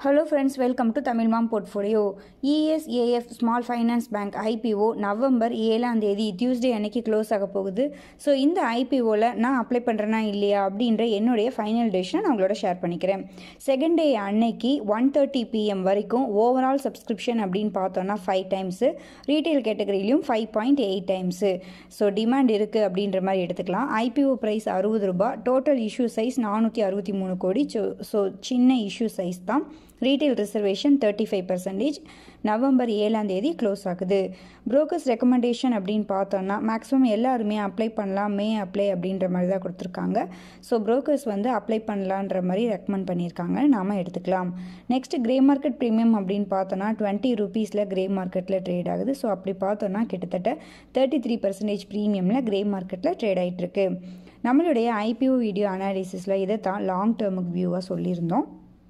hello friends welcome to Tamil mom portfolio ESAF small finance bank IPO November ஏழாம் தேதி Tuesday அன்னைக்கு close ஆக போகுது ஸோ இந்த ஐபிஓவில் நான் அப்ளை பண்ணுறேனா இல்லையா அப்படின்ற என்னுடைய ஃபைனல் டெசிஷன் நான் உங்களோட ஷேர் பண்ணிக்கிறேன் செகண்ட் டே அன்னைக்கு ஒன் தேர்ட்டி பிஎம் வரைக்கும் ஓவரால் சப்ஸ்கிரிப்ஷன் அப்படின்னு பார்த்தோன்னா ஃபைவ் டைம்ஸு ரீட்டைல் கேட்டகரியிலையும் five point eight times so demand இருக்குது அப்படின்ற மாதிரி எடுத்துக்கலாம் ஐபிஓ ப்ரைஸ் அறுபது ரூபாய் டோட்டல் இஷ்யூ சைஸ் நானூற்றி அறுபத்தி மூணு கோடி ஸோ சின்ன இஷ்யூ சைஸ் தான் retail reservation thirty five percentage November ஏழாம் தேதி க்ளோஸ் ஆகுது புரோக்கர்ஸ் ரெக்கமெண்டேஷன் அப்படின்னு பார்த்தோன்னா மேக்ஸிமம் எல்லாருமே அப்ளை பண்ணலாம் மே அப்ளை அப்படின்ற மாதிரி தான் கொடுத்துருக்காங்க ஸோ புரோக்கர்ஸ் வந்து அப்ளை பண்ணலான்ற மாதிரி ரெக்கமெண்ட் பண்ணியிருக்காங்க நாம எடுத்துக்கலாம் நெக்ஸ்ட் கிரே மார்க்கெட் ப்ரீமியம் அப்படின்னு பார்த்தோன்னா டுவெண்ட்டி ருபீஸில் கிரே மார்க்கெட்டில் ட்ரேட் ஆகுது ஸோ அப்படி பார்த்தோன்னா கிட்டத்தட்ட தேர்ட்டி த்ரீ பர்சன்டேஜ் ப்ரீமியமில் கிரே மார்க்கெட்டில் ட்ரேட் ஆகிட்டு இருக்கு நம்மளுடைய ஐபிஓ வீடியோ அனாலிசிஸில் இதை தான் லாங் டேர்முக்கு வியூவாக சொல்லியிருந்தோம்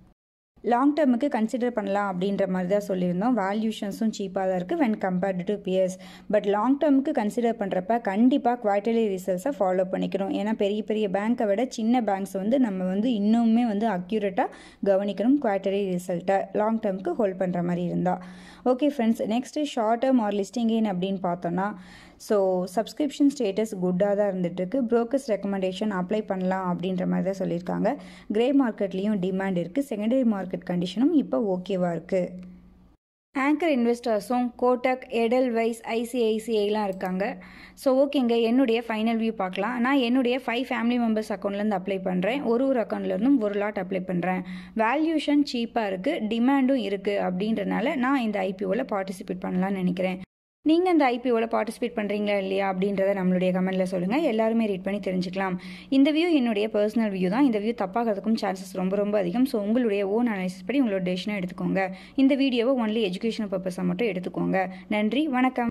லாங் டேர்முக்கு கன்சிடர் பண்ணலாம் அப்படின்ற மாதிரி தான் சொல்லியிருந்தோம் வேல்யூஷன்ஸும் சீப்பாக தான் இருக்குது when compared to peers but long டேர்முக்கு கன்சிடர் பண்ணுறப்ப கண்டிப்பாக குவார்டர்லி ரிசல்ட்ஸை ஃபாலோ பண்ணிக்கணும் ஏன்னா பெரிய பெரிய பேங்க்கை விட சின்ன பேங்க்ஸ் வந்து நம்ம வந்து இன்னுமே வந்து அக்யூரேட்டாக கவனிக்கணும் குவார்டர்லி ரிசல்ட்டை லாங் டேர்முக்கு ஹோல்ட் பண்ணுற மாதிரி இருந்தால் okay friends next short term or listing இன் அப்படின்னு பார்த்தோன்னா ஸோ சப்ஸ்கிரிப்ஷன் ஸ்டேட்டஸ் குட்டாக தான் இருந்துகிட்ருக்கு ப்ரோக்கர்ஸ் ரெக்கமெண்டேஷன் அப்ளை பண்ணலாம் அப்படின்ற மாதிரி தான் சொல்லியிருக்காங்க கிரே மார்க்கெட்லேயும் டிமாண்ட் இருக்குது செகண்டரி மார்க்கெட் கண்டிஷனும் இப்போ ஓகேவாக இருக்குது ஆங்கர் இன்வெஸ்டர்ஸும் கோட்டக் எடல்வைஸ் ஐசிஐசிஐலாம் இருக்காங்க ஸோ ஓகேங்க என்னுடைய ஃபைனல் வியூ பார்க்கலாம் நான் என்னுடைய ஃபைவ் ஃபேமிலி மெம்பர்ஸ் அக்கௌண்ட்லேருந்து அப்ளை பண்ணுறேன் ஒரு ஒரு அக்கௌண்ட்லேருந்தும் ஒரு லாட் அப்ளை பண்ணுறேன் வேல்யூஷன் சீப்பாக இருக்குது டிமாண்டும் இருக்குது அப்படின்றனால நான் இந்த ஐபிஓவில் பார்ட்டிசிபேட் பண்ணலான்னு நினைக்கிறேன் நீங்கள் இந்த ஐபிஓவில் பார்ட்டிசிபேட் பண்ணுறீங்களா இல்லையா அப்படின்றத நம்மளுடைய கமெண்ட்டில் சொல்லுங்கள் எல்லாருமே ரீட் பண்ணி தெரிஞ்சுக்கலாம் இந்த வியூ என்னுடைய பர்சனல் வியூ தான் இந்த வியூ தப்பாகிறதுக்கும் சான்சஸ் ரொம்ப ரொம்ப அதிகம் ஸோ உங்களுடைய ஓன் அனாலிசிஸ் படி உங்களோட டெசிஷனை எடுத்துக்கோங்க இந்த வீடியோவை ஒன்லி எஜுகேஷனல் பர்பஸாக மட்டும் எடுத்துக்கோங்க நன்றி வணக்கம்